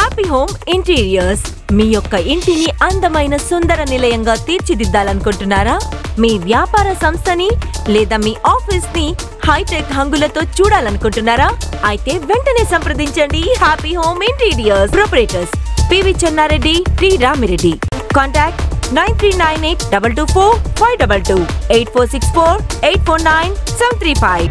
Happy home interiors మీ యొక్క ఇంటిని అందమైన సుందర నిలయంగా తీర్చిదిద్దాలనుకుంటున్నారా మీ వ్యాపార సంస్థని లేదా మీ ఆఫీస్ ని హైటెక్ హంగులతో చూడాలనుకుంటున్నారా అయితే వెంటనే సంప్రదించండి happy home interiors proprietors PV Chennareddy T Ramireddy contact nine three nine eight double two four five double two eight four six four eight four nine seven three five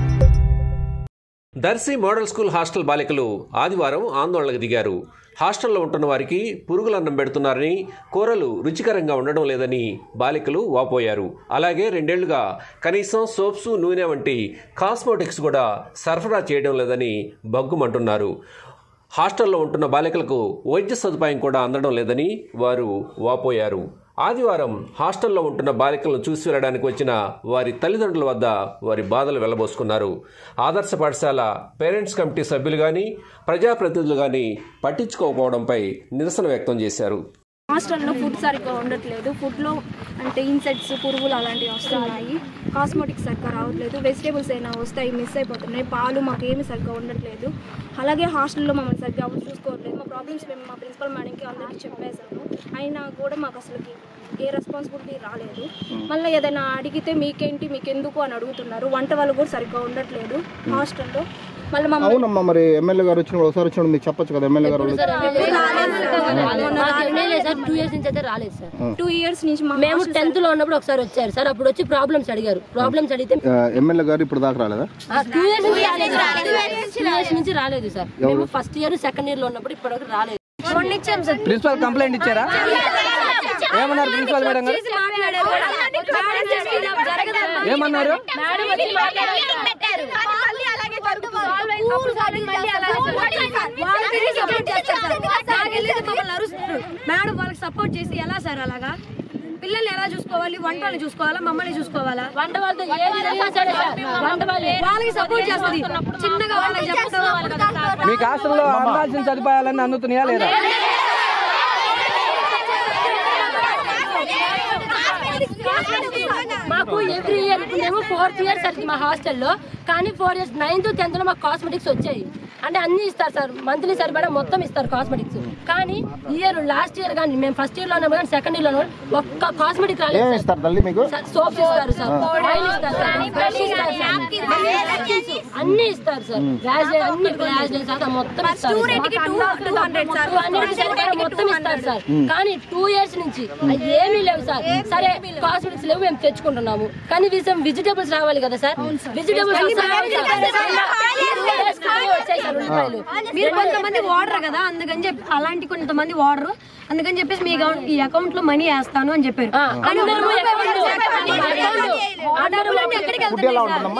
Darsi model school hostel బాలికలు ఆదివారం ఆందోళనకు దిగారు హాస్టల్లో ఉంటున్న వారికి పురుగులన్నం పెడుతున్నారని కూరలు రుచికరంగా ఉండడం లేదని బాలికలు వాపోయారు అలాగే రెండేళ్లుగా కనీసం సోప్సు నూనె వంటి కాస్మోటిక్స్ కూడా సరఫరా చేయడం లేదని బగ్గుమంటున్నారు హాస్టల్లో ఉంటున్న బాలికలకు వైద్య సదుపాయం కూడా అందడం లేదని వారు వాపోయారు ఆదివారం హాస్టల్లో ఉంటున్న బాలికలను చూసి వెళ్ళడానికి వచ్చిన వారి తల్లిదండ్రుల వద్ద వారి బాధలు వెళ్లబోసుకున్నారు ఆదర్శ పాఠశాల పేరెంట్స్ కమిటీ సభ్యులు కానీ ప్రజాప్రతినిధులు కానీ పట్టించుకోకపోవడంపై నిరసన వ్యక్తం చేశారు హాస్టల్లో ఫుడ్ సరిగ్గా ఉండట్లేదు ఫుడ్లో అంటే ఇన్సెక్ట్స్ పురుగులు అలాంటివి వస్తున్నాయి కాస్మెటిక్స్ సరిగ్గా రావట్లేదు వెజిటేబుల్స్ అయినా వస్తాయి మిస్ అయిపోతున్నాయి పాలు మాకు ఏమి సరిగ్గా ఉండట్లేదు అలాగే హాస్టల్లో మమ్మల్ని సరిగ్గా ఎవరు చూసుకోవట్లేదు మా ప్రాబ్లమ్స్ మేము మా ప్రిన్సిపల్ మేడంకి అందరికీ చెప్పేశాము అయినా కూడా మాకు అసలుకి ఏ రెస్పాన్సిబిలిటీ రాలేదు మళ్ళీ ఏదైనా అడిగితే మీకేంటి మీకెందుకు అని అడుగుతున్నారు వంట వాళ్ళు కూడా సరిగ్గా ఉండట్లేదు హాస్టల్లో మళ్ళీ మమ్మల్ని అవునమ్మా మరి ఎమ్మెల్యే గారు వచ్చినప్పుడు ఒకసారి వచ్చినప్పుడు మీకు చెప్పొచ్చు కదా ఎమ్మెల్యే గారు మాకు ఎమ్మెల్యే సార్ టూ ఇయర్స్ నుంచి అయితే రాలేదు సార్ టూ ఇయర్స్ నుంచి మా మేము టెన్త్ లో ఉన్నప్పుడు ఒకసారి వచ్చారు సార్ అప్పుడు వచ్చి ప్రాబ్లమ్స్ అడిగారు ప్రాబ్లమ్స్ అడిగితే ఎమ్మెల్యే గారు ఇప్పుడు దాకా రాలేదా టూ ఇయర్స్ నుంచి రాలేదు టూ ఇయర్స్ నుంచి రాలేదు సార్ మేము ఫస్ట్ ఇయర్ సెకండ్ ఇయర్ లో ఉన్నప్పుడు ఇప్పటివరకు రాలేదు ప్రిన్సిపల్ కంప్లైంట్ ఇచ్చారా ఏమన్నారు ప్రిన్సిపల్ మేడం గారు ఏమన్నారు మేడం వాళ్ళకి సపోర్ట్ చేసి ఎలా సార్ అలాగా పిల్లల్ని ఎలా చూసుకోవాలి వంటలు చూసుకోవాలా మమ్మల్ని చూసుకోవాలా వంట వాళ్ళతో ఏ విధంగా సరే సార్ వంట వాళ్ళు వాళ్ళకి సపోర్ట్ చేస్తుంది చిన్నగా వాళ్ళకి చెప్తాం మీకు హాస్టల్లో అందాల్సిన సదుపాయాలన్నీ అందుతున్నాయా లేదా మాకు ఎవ్రీ ఇయర్ ఇప్పుడు మేము ఫోర్త్ ఇయర్ సార్ మా హాస్టల్లో కానీ ఫోర్ ఇయర్స్ నైన్త్ టెన్త్ లో మాకు కాస్మెటిక్స్ వచ్చాయి అంటే అన్ని ఇస్తారు సార్ మంత్లీ సరిపడా మొత్తం ఇస్తారు కాస్మెటిక్స్ కానీ ఇయర్ లాస్ట్ ఇయర్ కానీ మేము ఫస్ట్ ఇయర్ లో ఉన్నాము కానీ సెకండ్ ఇయర్ లో ఉన్నాము ఒక్క కాస్మెటిక్ ఏం రాలేదు సార్ ఇస్తారు తల్లి మీకు సోప్స్ ఇస్తారు సార్ ఆయిల్ ఇస్తారు సార్ బ్రష్ ఇస్తారు సార్ అన్ని ఇస్తారు సార్ వ్యాజ్లైన్ అన్ని వ్యాజ్లైన్ సార్ మొత్తం ఇస్తారు టూ హండ్రెడ్ మొత్తం ఇస్తారు సార్ కానీ టూ ఇయర్స్ నుంచి అవి ఏమీ లేవు సార్ సరే కాస్మెటిక్స్ లేవు మేము తెచ్చుకుంటున్నాము కానీ విజయం వెజిటేబుల్స్ రావాలి కదా సార్ వెజిటేబుల్స్ వచ్చాయి సార్ ఉల్లిపాయలు మీరు కొంతమంది వాడరు కదా అందుకని చెప్పి అలాంటి కొంతమంది వాడరు అందుకని చెప్పేసి మీ account- ఈ అకౌంట్ లో మనీ వేస్తాను అని చెప్పారు ఆ, కానీ అందరూ రూపాయి account- కూడా account- ఆ డబ్బులన్నీ ఎక్కడికి ఫుడ్ ఎలా ఉంటుందమ్మా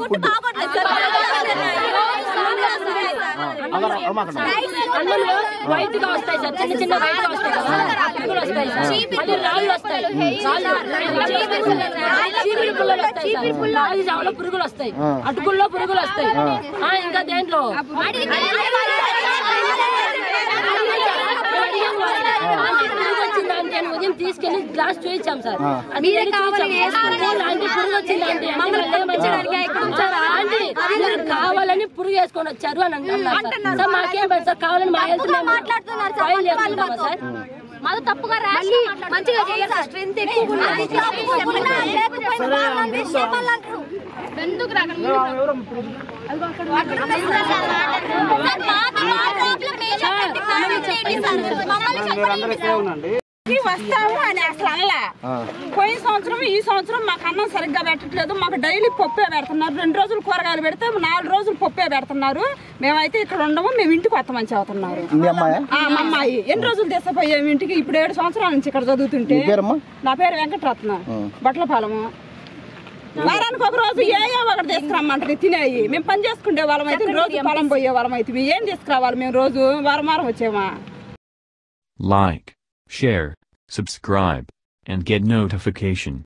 అన్నంలో వైట్ గా వస్తాయి సార్ చిన్న చిన్న వైట్ గా వస్తాయి కదా పురుగులు వస్తాయి సార్ మళ్ళీ రాళ్ళు వస్తాయి రాళ్ళు చీపిరి పుల్లలు వస్తాయి సార్ రాగి జావలో పురుగులు వస్తాయి అటుకుల్లో పురుగులు వస్తాయి ఆ, ఇంకా దేంట్లో పురుగు వచ్చిందంటే అని ఉదయం తీసుకెళ్లి గ్లాస్ చూపించాం సార్ అది వెళ్ళి చూపించాం. అలాంటి పురుగు వచ్చిందంటే ఆంటీ మీరు కావాలని పురుగు వేసుకొని వచ్చారు అని అన్నారు సార్. సార్ మాకేం పని సార్ కావాలని మా హెల్త్ మేము ఫైల్ చేసుకుంటామా సార్ మాది తప్పుగా రాసి మంచిగా చేయాలి సార్ స్ట్రెంత్ ఎక్కువ ఎందుకు వస్తాము అని అసలు అనలా పోయిన సంవత్సరం ఈ సంవత్సరం మాకు అన్నం సరిగ్గా పెట్టట్లేదు మాకు డైలీ పప్పే పెడుతున్నారు రెండు రోజులు కూరగాయలు పెడితే నాలుగు రోజులు పప్పే పెడుతున్నారు మేమైతే ఇక్కడ ఉండము మేము ఇంటికి వస్తామని చదువుతున్నారు మీ అమ్మాయా ఆ, మా అమ్మాయి ఎన్ని రోజులు తీసుకుపోయాము ఇంటికి ఇప్పుడు ఏడు సంవత్సరాల నుంచి ఇక్కడ చదువుతుంటే మీ పేరమ్మా నా పేరు వెంకటరత్న బట్లపాలెము వారానికి ఒక రోజు ఏయో ఒకటి తీసుకురమ్మంటారు తినేయి మేము పని చేసుకునే వాళ్ళం అయితే రోజు పొలం పోయే వాళ్ళం అయితే ఏం తీసుకురావాలి మేము రోజు వారం వారం వచ్చేమా Like, share, subscribe, and get notification.